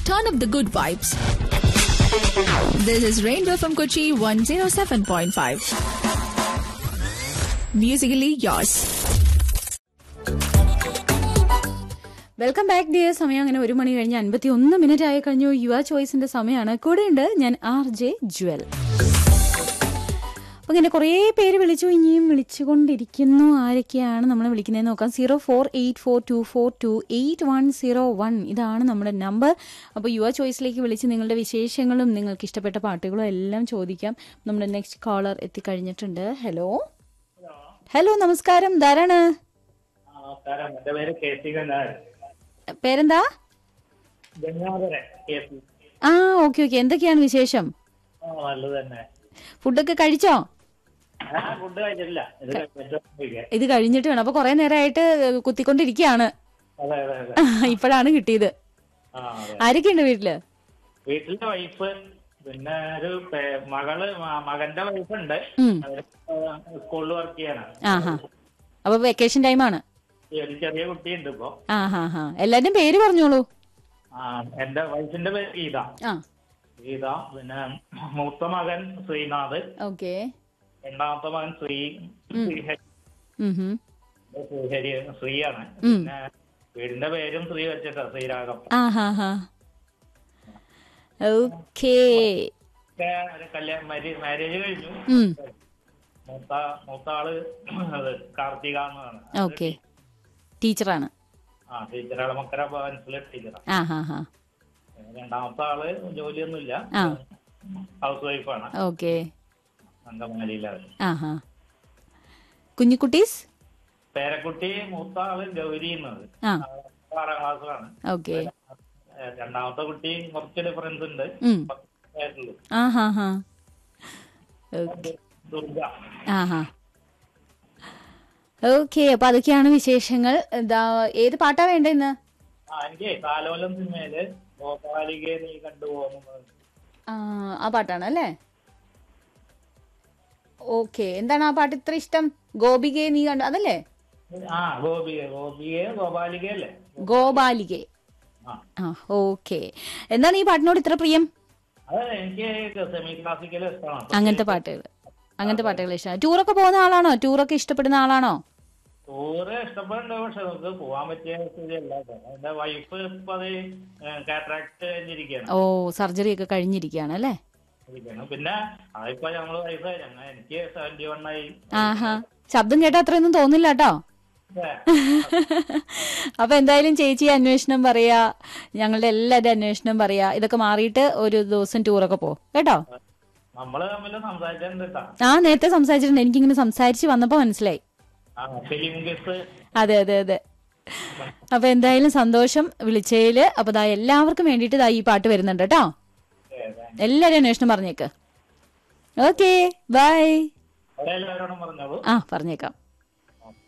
turn up the good vibes. This is Rainbow from Kochi 107.5. Musically yours. Welcome back dear സമയം അങ്ങനെ ഒരു മണി കഴിഞ്ഞ് അൻപത്തി ഒന്ന് മിനിറ്റ് ആയി കഴിഞ്ഞു യുവ ചോയ്സിന്റെ സമയമാണ് കൂടെയുണ്ട് ഞാൻ ആർ ജെ ജ്വൽ അപ്പൊ ഇങ്ങനെ കുറേ പേര് വിളിച്ചു ഇനിയും വിളിച്ചുകൊണ്ടിരിക്കുന്നു ആരൊക്കെയാണ് നമ്മൾ വിളിക്കുന്നതെന്ന് നോക്കാം zero four eight four two four two eight one zero one ഇതാണ് നമ്മുടെ നമ്പർ അപ്പോൾ യുവ ചോയ്സിലേക്ക് വിളിച്ച് നിങ്ങളുടെ വിശേഷങ്ങളും നിങ്ങൾക്ക് ഇഷ്ടപ്പെട്ട പാട്ടുകളും എല്ലാം ചോദിക്കാം നമ്മുടെ നെക്സ്റ്റ് കോളർ എത്തിക്കഴിഞ്ഞിട്ടുണ്ട് ഹലോ ഹലോ നമസ്കാരം ധാരാണ് നമസ്കാരം എന്റെ പേര് കെ സി ഗംഗാധരൻ പേരെന്താ ഗംഗാധരൻ കെ സി ആ ഓക്കെ ഓക്കെ എന്തൊക്കെയാണ് വിശേഷം ആ നല്ലത് തന്നെ ഫുഡൊക്കെ കഴിച്ചോ ഞാൻ ഫുഡ് കഴിച്ചിട്ടില്ല ഇത് കഴിച്ചിട്ടില്ല. ഇത് കഴിഞ്ഞിട്ട് വേണം അപ്പൊ കുറെ നേരമായിട്ട് കുത്തിക്കൊണ്ടിരിക്കുകയാണ് അതെ അതെ അതെ ഇപ്പോഴാണ് കിട്ടിയത് ആ അതെ ആരൊക്കെയുണ്ട് വീട്ടില് വീട്ടിലെ വൈഫ് പിന്നെ ഒരു പേ- മകള് മ- മകന്റെ വൈഫ് ഉണ്ട് ഉം. സ്കൂളിൽ വർക്ക് ചെയ്യാണ് ആഹാ അപ്പൊ വെക്കേഷൻ ടൈമാണ് ഒരു ചെറിയ കുട്ടിയുണ്ട് ഇപ്പൊ ആ ഹാ ഹാ എല്ലാരും പേര് പറഞ്ഞോളൂ ആ എന്റെ വൈഫിന്റെ പേര് ഗീത ആ ഗീത പിന്നെ മൂത്ത മകൻ ശ്രീനാഥ് ഓക്കെ രണ്ടാമത്തെ മകൻ ശ്രീ ശ്രീഹരി ശ്രീഹരി ശ്രീയാണ് പിന്നെ വീടിന്റെ പേരും ശ്രീ വെച്ചിട്ടാ ശ്രീരാഗം ആ ഹാ ഹാ ഓക്കേ ഒക്കെ ഒരു കല്യാണം മാരേജ് കഴിഞ്ഞു ഉം മൂത്ത മൂത്ത ആള് അത് കാർത്തിക എന്നാണ് ഓക്കെ ടീച്ചറാണ് ആ ടീച്ചറാളെ മക്കര ഭവൻസിലെ ടീച്ചറാണ് ആ ഹാ ഹാ രണ്ടാമത്തെ ആള് ജോലിയൊന്നുമില്ല ആ ഹൗസ് വൈഫാണ് ഓക്കെ അങ്കമാലിയിലാണ് ആ ഹാ കുഞ്ഞിക്കുട്ടീസ് പേരക്കുട്ടി മൂത്ത ആള് ഗൗരി എന്നത് ആ ആറാം ക്ലാസ്സിലാണ് ഓക്കെ ഏഹ് രണ്ടാമത്തെ കുട്ടി കുറച്ച് ഡിഫറൻസ് ഉണ്ട് ഉം പത്ത് വയസ്സുള്ളൂ. ആ ഹാ ഹാ ഓക്കെ ദുർഗ ആ ഹാ ഓക്കെ അപ്പൊ അതൊക്കെയാണ് വിശേഷങ്ങൾ എന്താ ഏത് പാട്ടാ വേണ്ട ഇന്ന് ആ എനിക്ക് കാലോലം സിനിമയില് ഗോപാലികയെ നീ കണ്ടുപോകുന്നു ആ, ആ പാട്ടാണ് അല്ലേ ഓക്കെ എന്താണ് ആ പാട്ട് ഇത്ര ഇഷ്ടം ഗോപികയെ നീ കണ്ടു അതല്ലേ ആ ഗോപിക ഗോപികയെ ഗോപാലികയല്ലേ ഗോപാലികെ ആ ആ ഓക്കെ എന്താണ് ഈ പാട്ടിനോട് ഇത്ര പ്രിയം അത് എനിക്ക് സെമി ക്ലാസിക്കൽ ഇഷ്ടമാണ് അങ്ങനത്തെ പാട്ടുകൾ അങ്ങനത്തെ പാട്ടുകൾ ഇഷ്ടമാണ് ടൂറൊക്കെ പോകുന്ന ആളാണോ ടൂറൊക്കെ ഇഷ്ടപ്പെടുന്ന ആളാണോ ടൂറ് ഇഷ്ടപ്പെടുന്നുണ്ട് പക്ഷെ നമുക്ക് പോകാൻ പറ്റിയ സ്ഥിതിയല്ല കേട്ടോ. എന്റെ വൈഫ് ഇപ്പൊ അത് കാറ്ററാക്ട് കഴിഞ്ഞിരിക്കുകയാണ് ഓ സർജറി ഒക്കെ കഴിഞ്ഞിരിക്കുകയാണ് അല്ലേ ഇരിക്കുകയാണ്. പിന്നെ അതിപ്പോ ഞങ്ങള് വയസ്സായി ഞങ്ങൾ എനിക്ക് സെവന്റി വൺ ആയി ആഹാ ശബ്ദം കേട്ടാ അത്രയൊന്നും തോന്നില്ല കേട്ടോ ഏ, അപ്പൊ എന്തായാലും ചേച്ചി അന്വേഷണം പറയാ ഞങ്ങളുടെ എല്ലാവരുടെ അന്വേഷണം പറയാ ഇതൊക്കെ മാറിയിട്ട് ഒരു ദിവസം ടൂറൊക്കെ പോ കേട്ടോ നമ്മള് തമ്മിൽ സംസാരിച്ചിട്ടുണ്ട് കേട്ടോ ആ നേരത്തെ സംസാരിച്ചിട്ടുണ്ട് എനിക്കിങ്ങനെ സംസാരിച്ച് വന്നപ്പോ മനസ്സിലായി ആ ഫിലിം ഗസ് അതെ അതെ അതെ അപ്പൊ എന്തായാലും സന്തോഷം വിളിച്ചതില് അപ്പൊ ദാ എല്ലാവർക്കും വേണ്ടിയിട്ട് ദാ ഈ പാട്ട് വരുന്നുണ്ട് കേട്ടോ എല്ലാരും അന്വേഷണം പറഞ്ഞേക്ക് ഓക്കെ ബൈ അവിടെ എല്ലാവരോടും പറഞ്ഞോളൂ ആ പറഞ്ഞേക്കാം